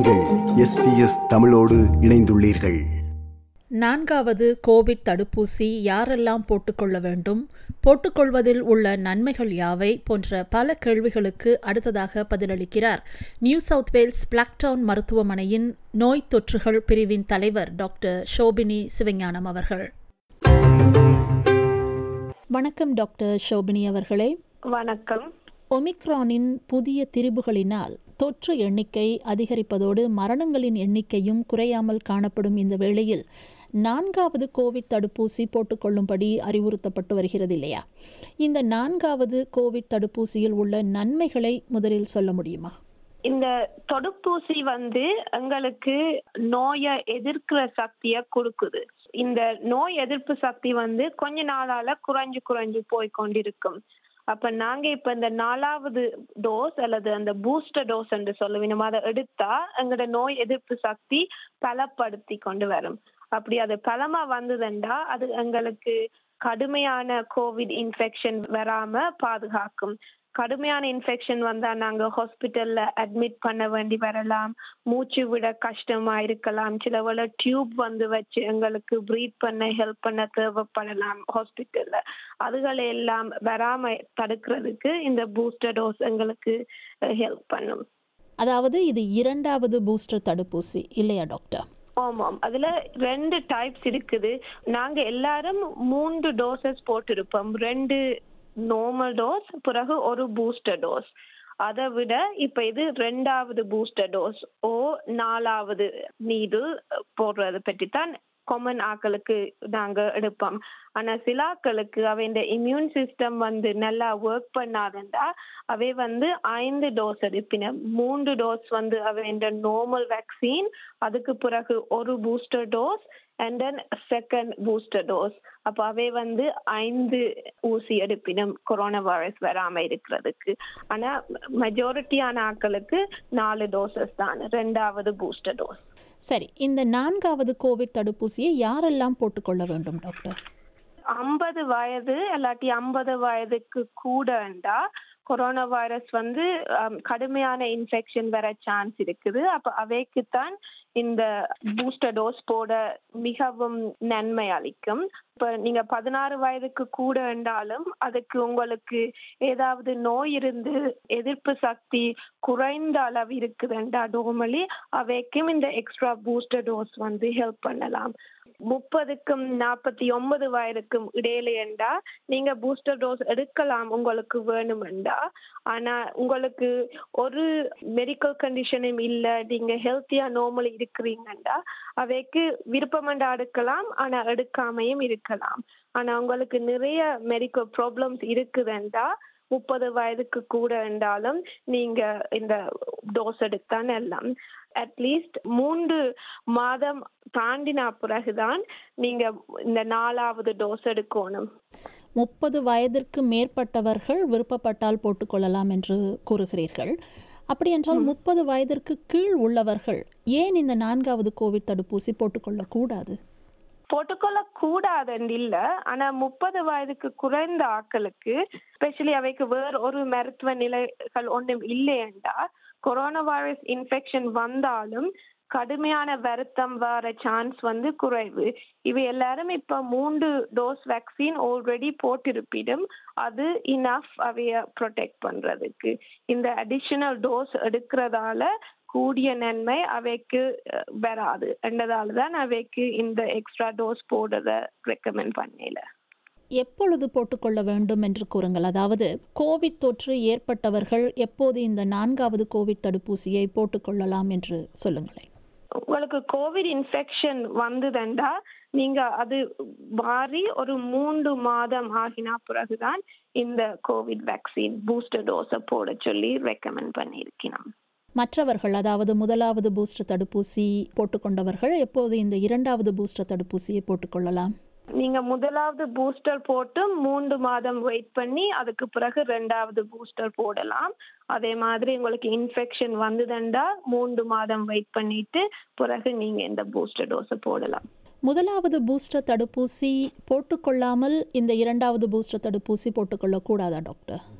நீங்கள் எஸ்பிஎஸ் தமிழோடு இணைந்துள்ளீர்கள் நான்காவது கோவிட் தடுப்பூசி யாரெல்லாம் போட்டுக்கொள்ள வேண்டும் போட்டுக்கொள்வதில் உள்ள நன்மைகள் யாவை போன்ற பல கேள்விகளுக்கு அடுத்ததாக பதிலளிக்கிறார் நியூ சவுத் வேல்ஸ் பிளாக்டவுன் மருத்துவமனையின் நோய் தொற்றுகள் பிரிவின் தலைவர் டாக்டர் ஷோபினி சிவஞானம் அவர்கள் வணக்கம் டாக்டர் ஷோபினி அவர்களே வணக்கம் ஒமிக்ரானின் புதிய திரிபுகளினால் தொற்று எண்ணிக்கை அதிகரிப்பதோடு மரணங்களின் எண்ணிக்கையும் குறையாமல் காணப்படும் இந்த வேளையில் நான்காவது கோவிட் தடுப்பூசி போட்டுக்கொள்ளும்படி அறிவுறுத்தப்பட்டு வருகிறது இல்லையா இந்த நான்காவது கோவிட் தடுப்பூசியில் உள்ள நன்மைகளை முதலில் சொல்ல முடியுமா இந்த தடுப்பூசி வந்து எங்களுக்கு நோயை எதிர்க்கிற சக்தியை கொடுக்குது இந்த நோய் எதிர்ப்பு சக்தி வந்து கொஞ்ச நாளால குறைஞ்சு குறைஞ்சு போய் கொண்டிருக்கும் அப்ப நாங்க இப்ப இந்த நாலாவது டோஸ் அல்லது அந்த பூஸ்டர் டோஸ் என்று சொல்லுவோம் நம்ம அதை எடுத்தா எங்களோட நோய் எதிர்ப்பு சக்தி பலப்படுத்தி கொண்டு வரும் அப்படி அது பலமா வந்ததுண்டா அது எங்களுக்கு கடுமையான கோவிட் இன்ஃபெக்ஷன் வராம பாதுகாக்கும் கடுமையான இன்ஃபெக்ஷன் வந்தா நாங்க ஹாஸ்பிட்டல்ல அட்மிட் பண்ண வேண்டி வரலாம் மூச்சு விட கஷ்டமா இருக்கலாம் சில வேளை டியூப் வந்து வச்சு எங்களுக்கு ப்ரீத் பண்ண ஹெல்ப் பண்ண தேவைப்படலாம் ஹாஸ்பிட்டல்ல அதுகளை எல்லாம் வராம தடுக்கிறதுக்கு இந்த பூஸ்டர் டோஸ் எங்களுக்கு ஹெல்ப் பண்ணும் அதாவது இது இரண்டாவது பூஸ்டர் தடுப்பூசி இல்லையா டாக்டர் ஆமாம் அதுல ரெண்டு டைப்ஸ் இருக்குது நாங்க எல்லாரும் மூன்று டோசஸ் போட்டிருப்போம் ரெண்டு நார்மல் டோஸ் பிறகு ஒரு பூஸ்டர் டோஸ் அதை விட இப்ப இது ரெண்டாவது பூஸ்டர் டோஸ் ஓ நாலாவது நீடு போடுறது பற்றி தான் காமன் ஆக்களுக்கு நாங்க எடுப்போம் ஆனா சில ஆக்களுக்கு அவைந்த இம்யூன் சிஸ்டம் வந்து நல்லா ஒர்க் பண்ணாதண்டா அவை வந்து ஐந்து டோஸ் எடுப்பின மூன்று டோஸ் வந்து அவைந்த நார்மல் வேக்சின் அதுக்கு பிறகு ஒரு booster dose and then second booster dose அப்போ அவை வந்து ஐந்து ஊசி எடுப்பினம் கொரோனா வைரஸ் வராம இருக்கிறதுக்கு ஆனா மெஜாரிட்டியான ஆட்களுக்கு நாலு டோசஸ் தான் ரெண்டாவது பூஸ்டர் டோஸ் சரி இந்த நான்காவது கோவிட் தடுப்பூசியை யாரெல்லாம் போட்டுக்கொள்ள வேண்டும் டாக்டர் ஐம்பது வயது இல்லாட்டி ஐம்பது வயதுக்கு கூடண்டா கொரோனா வைரஸ் வந்து கடுமையான இன்ஃபெக்ஷன் வர சான்ஸ் இருக்குது அப்ப அவைக்குத்தான் இந்த பூஸ்டர் டோஸ் போட மிகவும் நன்மை அளிக்கும் இப்ப நீங்க பதினாறு வயதுக்கு கூட என்றாலும் அதுக்கு உங்களுக்கு ஏதாவது நோய் இருந்து எதிர்ப்பு சக்தி குறைந்த அளவு இருக்குதுண்டா டோமலி அவைக்கும் இந்த எக்ஸ்ட்ரா பூஸ்டர் டோஸ் வந்து ஹெல்ப் பண்ணலாம் முப்பதுக்கும் நாற்பத்தி ஒன்பது வயதுக்கும் இடையில என்றா நீங்க பூஸ்டர் டோஸ் எடுக்கலாம் உங்களுக்கு வேணுமெண்டா ஆனா உங்களுக்கு ஒரு மெடிக்கல் கண்டிஷனும் இல்ல நீங்க ஹெல்த்தியா நார்மல் இருக்கிறீங்கண்டா அவைக்கு விருப்பமெண்டா எடுக்கலாம் ஆனா எடுக்காமையும் இருக்கலாம் ஆனா உங்களுக்கு நிறைய மெடிக்கல் ப்ராப்ளம்ஸ் இருக்குதுண்டா முப்பது வயதுக்கு கூட இருந்தாலும் நீங்க இந்த டோஸ் எடுத்தான் எல்லாம் அட்லீஸ்ட் மூன்று மாதம் தாண்டின பிறகுதான் நீங்க இந்த நாலாவது டோஸ் எடுக்கணும் முப்பது வயதிற்கு மேற்பட்டவர்கள் விருப்பப்பட்டால் போட்டுக்கொள்ளலாம் என்று கூறுகிறீர்கள் அப்படி என்றால் முப்பது வயதிற்கு கீழ் உள்ளவர்கள் ஏன் இந்த நான்காவது கோவிட் தடுப்பூசி போட்டுக்கொள்ளக்கூடாது போட்டுக்கொள்ள கூடாதுன்னு இல்ல ஆனா முப்பது வயதுக்கு குறைந்த ஆட்களுக்கு ஸ்பெஷலி அவைக்கு வேறு ஒரு மருத்துவ நிலைகள் ஒன்றும் இல்லையண்டா கொரோனா வைரஸ் இன்ஃபெக்ஷன் வந்தாலும் கடுமையான வருத்தம் வர சான்ஸ் வந்து குறைவு இவை எல்லாரும் இப்ப மூன்று டோஸ் வேக்சின் ஆல்ரெடி போட்டிருப்பிடும் அது இனஃப் அவைய ப்ரொடெக்ட் பண்றதுக்கு இந்த அடிஷனல் டோஸ் எடுக்கிறதால கூடிய நன்மை அவைக்கு வராது என்றதால தான் அவைக்கு இந்த எக்ஸ்ட்ரா டோஸ் போடுறத ரெக்கமெண்ட் பண்ணல எப்பொழுது போட்டுக்கொள்ள வேண்டும் என்று கூறுங்கள் அதாவது கோவிட் தொற்று ஏற்பட்டவர்கள் எப்போது இந்த நான்காவது கோவிட் தடுப்பூசியை போட்டுக்கொள்ளலாம் என்று சொல்லுங்களேன் உங்களுக்கு கோவிட் இன்ஃபெக்ஷன் வந்ததுண்டா நீங்க அது மாறி ஒரு மூன்று மாதம் ஆகினா பிறகுதான் இந்த கோவிட் வேக்சின் பூஸ்டர் டோஸை போட சொல்லி ரெக்கமெண்ட் பண்ணியிருக்கிறோம் மற்றவர்கள் அதாவது முதலாவது பூஸ்டர் தடுப்பூசி போட்டுக்கொண்டவர்கள் எப்போது இந்த இரண்டாவது பூஸ்டர் தடுப்பூசியை போட்டுக்கொள்ளலாம் நீங்க முதலாவது பூஸ்டர் போட்டு மூன்று மாதம் வெயிட் பண்ணி அதுக்கு பிறகு ரெண்டாவது பூஸ்டர் போடலாம் அதே மாதிரி உங்களுக்கு இன்ஃபெக்ஷன் வந்ததுண்டா மூன்று மாதம் வெயிட் பண்ணிட்டு பிறகு நீங்க இந்த பூஸ்டர் டோஸை போடலாம் முதலாவது பூஸ்டர் தடுப்பூசி போட்டுக்கொள்ளாமல் இந்த இரண்டாவது பூஸ்டர் தடுப்பூசி போட்டுக்கொள்ளக்கூடாதா டாக்டர்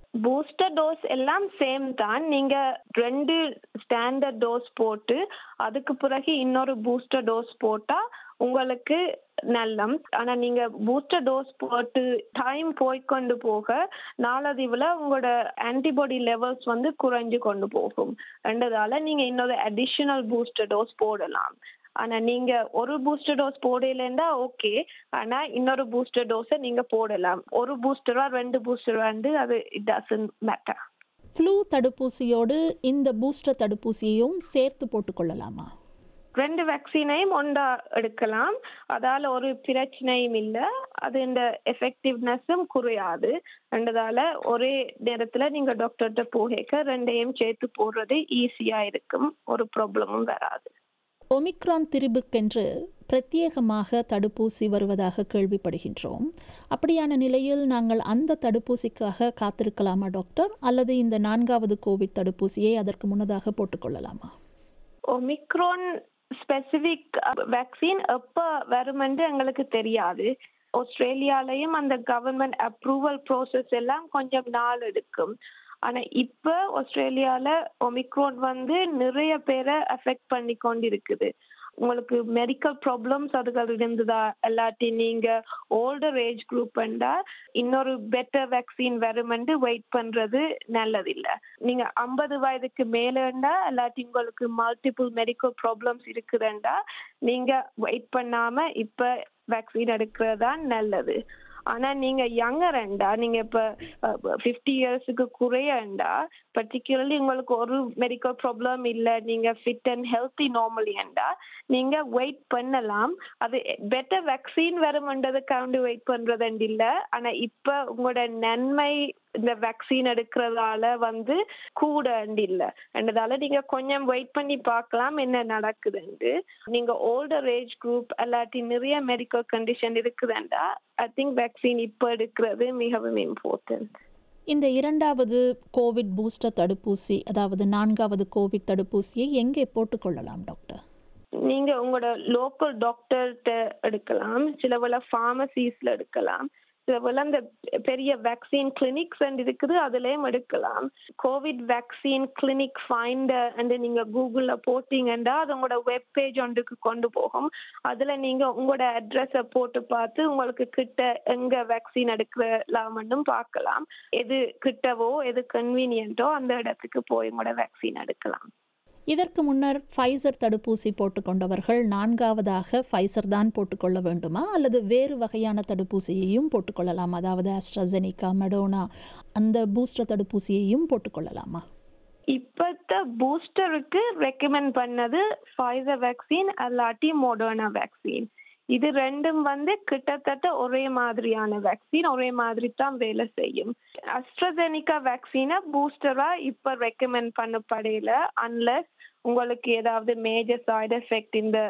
பூஸ்டர் டோஸ் எல்லாம் சேம் தான் நீங்க ரெண்டு ஸ்டாண்டர்ட் டோஸ் போட்டு அதுக்கு பிறகு இன்னொரு பூஸ்டர் டோஸ் போட்டா உங்களுக்கு நல்லம் ஆனா நீங்க பூஸ்டர் டோஸ் போட்டு டைம் போய்க்கொண்டு போக நாளதிவுல உங்களோட ஆன்டிபாடி லெவல்ஸ் வந்து குறைஞ்சு கொண்டு போகும் ரெண்டதால நீங்க இன்னொரு அடிஷனல் பூஸ்டர் டோஸ் போடலாம் ஆனா நீங்க ஒரு பூஸ்டர் டோஸ் போடலன்னா ஓகே ஆனா இன்னொரு பூஸ்டர் டோஸை நீங்க போடலாம் ஒரு பூஸ்டரா ரெண்டு பூஸ்டர் வந்து அது இட் டசன் மேட்டர் ஃப்ளூ தடுப்பூசியோடு இந்த பூஸ்டர் தடுப்பூசியையும் சேர்த்து போட்டுக்கொள்ளலாமா ரெண்டு வேக்சினையும் ஒன்றா எடுக்கலாம் அதால ஒரு பிரச்சனையும் இல்லை அது இந்த எஃபெக்டிவ்னஸும் குறையாது ரெண்டதால ஒரே நேரத்துல நீங்க டாக்டர்கிட்ட போக ரெண்டையும் சேர்த்து போடுறது ஈஸியா இருக்கும் ஒரு ப்ராப்ளமும் வராது ஒமிக்ரான் திரிபுக்கென்று பிரத்யேகமாக தடுப்பூசி வருவதாக கேள்விப்படுகின்றோம் அப்படியான நிலையில் நாங்கள் அந்த தடுப்பூசிக்காக காத்திருக்கலாமா டாக்டர் அல்லது இந்த நான்காவது கோவிட் தடுப்பூசியை அதற்கு முன்னதாக போட்டுக்கொள்ளலாமா ஒமிக்ரான் ஸ்பெசிபிக் வேக்சின் எப்போ வருமென்று எங்களுக்கு தெரியாது ஆஸ்திரேலியாலையும் அந்த கவர்மெண்ட் அப்ரூவல் ப்ரோசஸ் எல்லாம் கொஞ்சம் நாள் எடுக்கும் ஆனா இப்ப ஆஸ்திரேலியால ஒமிக்ரோன் வந்து நிறைய பேரை அஃபெக்ட் பண்ணி கொண்டிருக்குது உங்களுக்கு மெடிக்கல் ப்ராப்ளம்ஸ் அதுகள் இருந்ததா இல்லாட்டி நீங்க ஓல்டர் ஏஜ் குரூப் இன்னொரு பெட்டர் வேக்சின் வருமென்று வெயிட் பண்றது நல்லதில்லை நீங்க ஐம்பது வயதுக்கு மேலேண்டா இல்லாட்டி உங்களுக்கு மல்டிபிள் மெடிக்கல் ப்ராப்ளம்ஸ் இருக்குதுண்டா நீங்க வெயிட் பண்ணாம இப்ப வேக்சின் எடுக்கிறது தான் நல்லது ஆனா நீங்க யங்கர்ண்டா நீங்க இப்ப ஃபிஃப்டி இயர்ஸுக்கு குறையண்டா பர்டிகுலர்லி உங்களுக்கு ஒரு மெடிக்கல் ப்ராப்ளம் இல்ல நீங்க ஃபிட் அண்ட் ஹெல்த்தி நார்மலியண்டா நீங்க வெயிட் பண்ணலாம் அது பெட்டர் வேக்சின் வரும்ன்றதுக்காண்டி வெயிட் பண்றதுண்டு இல்ல ஆனா இப்ப உங்களோட நன்மை இந்த வேக்சின் எடுக்கிறதால வந்து கூட இல்ல என்றதால நீங்க கொஞ்சம் வெயிட் பண்ணி பார்க்கலாம் என்ன நடக்குதுண்டு நீங்க ஓல்டர் ஏஜ் குரூப் அல்லாட்டி நிறைய மெடிக்கல் கண்டிஷன் இருக்குதுண்டா ஐ திங்க் வேக்சின் இப்ப எடுக்கிறது மிகவும் இம்பார்ட்டன்ட் இந்த இரண்டாவது கோவிட் பூஸ்டர் தடுப்பூசி அதாவது நான்காவது கோவிட் தடுப்பூசியை எங்கே போட்டுக்கொள்ளலாம் டாக்டர் நீங்க உங்களோட லோக்கல் டாக்டர்கிட்ட எடுக்கலாம் சிலவள ஃபார்மசிஸ்ல எடுக்கலாம் சிலவள அந்த பெரிய வேக்சின் கிளினிக்ஸ் அண்ட் இருக்குது அதுலயும் எடுக்கலாம் COVID vaccine clinic finder and நீங்க கூகுள்ல போட்டீங்கன்னா அது உங்களோட வெப் பேஜ் ஒன்றுக்கு கொண்டு போகும் அதுல நீங்க உங்களோட அட்ரஸ போட்டு பார்த்து உங்களுக்கு கிட்ட எங்க வேக்சின் எடுக்கலாம்னு பார்க்கலாம் எது கிட்டவோ எது கன்வீனியன்ட்டோ அந்த இடத்துக்கு போய் உங்களோட வேக்சின் எடுக்கலாம் இதற்கு முன்னர் ஃபைசர் தடுப்பூசி போட்டுக்கொண்டவர்கள் நான்காவதாக ஃபைசர் தான் போட்டுக்கொள்ள வேண்டுமா அல்லது வேறு வகையான தடுப்பூசியையும் போட்டுக்கொள்ளலாம் அதாவது ஆஸ்ட்ராசெனிகா மெடோனா அந்த பூஸ்டர் தடுப்பூசியையும் போட்டுக்கொள்ளலாமா இப்பத்த பூஸ்டருக்கு ரெக்கமெண்ட் பண்ணது ஃபைசர் வேக்சின் அல்லாட்டி மோடர்னா வேக்சின் இது ரெண்டும் வந்து கிட்டத்தட்ட ஒரே மாதிரியான வேக்சின் ஒரே மாதிரி தான் வேலை செய்யும் அஸ்ட்ரஜெனிகா வேக்சினை பூஸ்டரா இப்ப ரெக்கமெண்ட் பண்ணப்படையில அன்லஸ் உங்களுக்கு ஏதாவது மேஜர் சைடு எஃபெக்ட் இந்த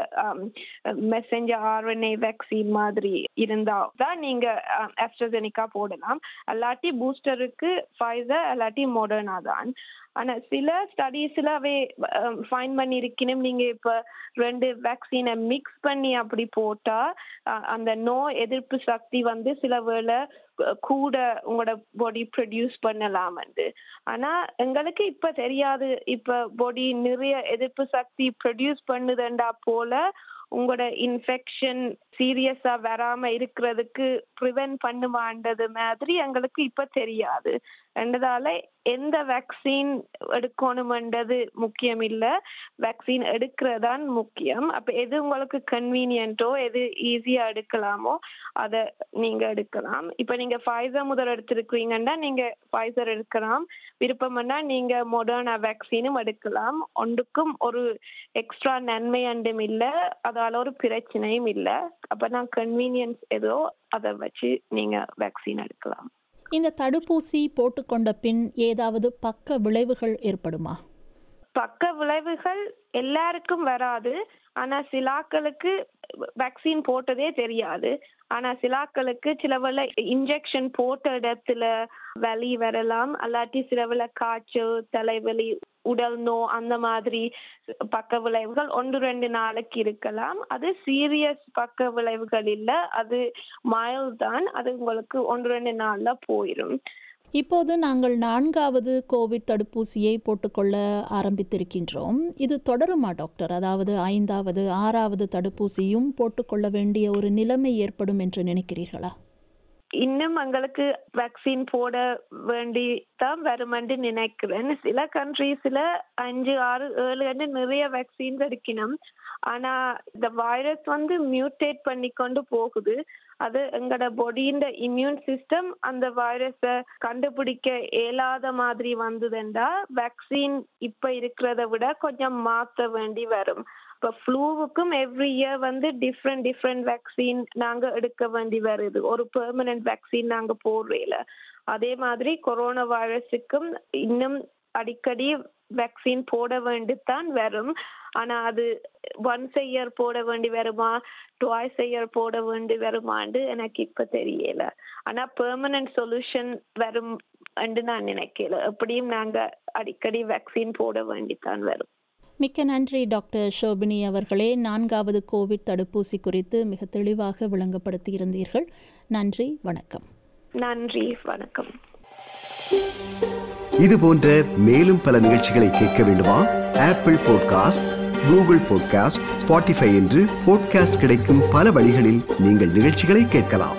மெசஞ்சர் ஆர்என்ஏ வேக்சின் மாதிரி இருந்தா தான் நீங்க அஸ்ட்ரஜெனிகா போடலாம் அல்லாட்டி பூஸ்டருக்கு ஃபைசர் அல்லாட்டி மோடர்னா தான் ஆனா சில ஸ்டடீஸ்லவே ஃபைன் பண்ணிருக்கணும் நீங்க இப்ப ரெண்டு வேக்சினை மிக்ஸ் பண்ணி அப்படி போட்டா அந்த நோய் எதிர்ப்பு சக்தி வந்து சில வேளை கூட உங்களோட பாடி ப்ரொடியூஸ் பண்ணலாம் ஆனா எங்களுக்கு இப்ப தெரியாது இப்ப பாடி நிறைய எதிர்ப்பு சக்தி ப்ரொடியூஸ் பண்ணுதுண்டா போல உங்களோட இன்ஃபெக்ஷன் சீரியஸா வராம இருக்கிறதுக்கு ப்ரிவென்ட் பண்ணுமான்றது மாதிரி எங்களுக்கு இப்ப தெரியாது ரெண்டதால எந்த வேக்சின் எடுக்கணுமன்றது முக்கியம் இல்ல வேக்சின் எடுக்கிறதான் முக்கியம் அப்ப எது உங்களுக்கு கன்வீனியன்ட்டோ எது ஈஸியா எடுக்கலாமோ அதை நீங்க எடுக்கலாம் இப்ப நீங்க ஃபைசர் முதல் எடுத்திருக்கிறீங்கன்னா நீங்க ஃபைசர் எடுக்கலாம் விருப்பம்னா நீங்க மொடர்னா வேக்சினும் எடுக்கலாம் ஒன்றுக்கும் ஒரு எக்ஸ்ட்ரா நன்மை அண்டும் இல்லை அதால ஒரு பிரச்சனையும் இல்லை அப்ப நான் கன்வீனியன்ஸ் ஏதோ அதை வச்சு நீங்க வேக்சின் எடுக்கலாம் இந்த தடுப்பூசி போட்டுக்கொண்ட பின் ஏதாவது பக்க விளைவுகள் ஏற்படுமா பக்க விளைவுகள் எல்லாருக்கும் வராது ஆனா சிலாக்களுக்கு வேக்சின் போட்டதே தெரியாது ஆனா சிலாக்களுக்கு சிலவள இன்ஜெக்ஷன் போட்ட இடத்துல வலி வரலாம் அல்லாட்டி சிலவள காய்ச்சல் தலைவலி உடல் நோ அந்த மாதிரி பக்க விளைவுகள் ஒன்று ரெண்டு நாளைக்கு இருக்கலாம் அது சீரியஸ் பக்க விளைவுகள் இல்ல அது மைல் தான் அது உங்களுக்கு ஒன்று ரெண்டு நாள்ல போயிடும் இப்போது நாங்கள் நான்காவது கோவிட் தடுப்பூசியை போட்டுக்கொள்ள ஆரம்பித்திருக்கின்றோம் இது தொடருமா டாக்டர் அதாவது ஐந்தாவது ஆறாவது தடுப்பூசியும் போட்டுக்கொள்ள வேண்டிய ஒரு நிலைமை ஏற்படும் என்று நினைக்கிறீர்களா இன்னும் எங்களுக்கு வேக்சின் போட வேண்டி தான் வருமென்று நினைக்கிறேன் சில கண்ட்ரீஸ்ல அஞ்சு ஆறு ஏழு நிறைய வேக்சின்ஸ் எடுக்கணும் ஆனா இந்த வைரஸ் வந்து மியூட்டேட் பண்ணி கொண்டு போகுது அது எங்களோட பொடியின் இம்யூன் சிஸ்டம் அந்த வைரஸை கண்டுபிடிக்க இயலாத மாதிரி வந்ததுண்டா வேக்சின் இப்ப இருக்கிறத விட கொஞ்சம் மாத்த வேண்டி வரும் இப்போ ஃப்ளூவுக்கும் எவ்ரி இயர் வந்து டிஃப்ரெண்ட் டிஃப்ரெண்ட் வேக்சின் நாங்க எடுக்க வேண்டி வருது ஒரு பெர்மனன்ட் வேக்சின் நாங்க போடுறேல அதே மாதிரி கொரோனா வைரஸுக்கும் இன்னும் அடிக்கடி வேக்சின் போட வேண்டித்தான் வரும் ஆனா அது ஒன்ஸ் இயர் போட வேண்டி வருமா டுவைஸ் இயர் போட வேண்டி வருமான்னு எனக்கு இப்ப தெரியல ஆனா பெர்மனன்ட் சொல்யூஷன் வரும் என்று நான் நினைக்கல எப்படியும் நாங்க அடிக்கடி வேக்சின் போட வேண்டித்தான் வரும் மிக்க நன்றி டாக்டர் ஷோபினி அவர்களே நான்காவது கோவிட் தடுப்பூசி குறித்து மிக தெளிவாக விளங்கப்படுத்தியிருந்தீர்கள் நன்றி வணக்கம் நன்றி வணக்கம் இது போன்ற மேலும் பல நிகழ்ச்சிகளை கேட்க வேண்டுமா Apple podcast Google podcast Spotify என்று பாட்காஸ்ட் கிடைக்கும் பல வழிகளில் நீங்கள் நிகழ்ச்சிகளை கேட்கலாம்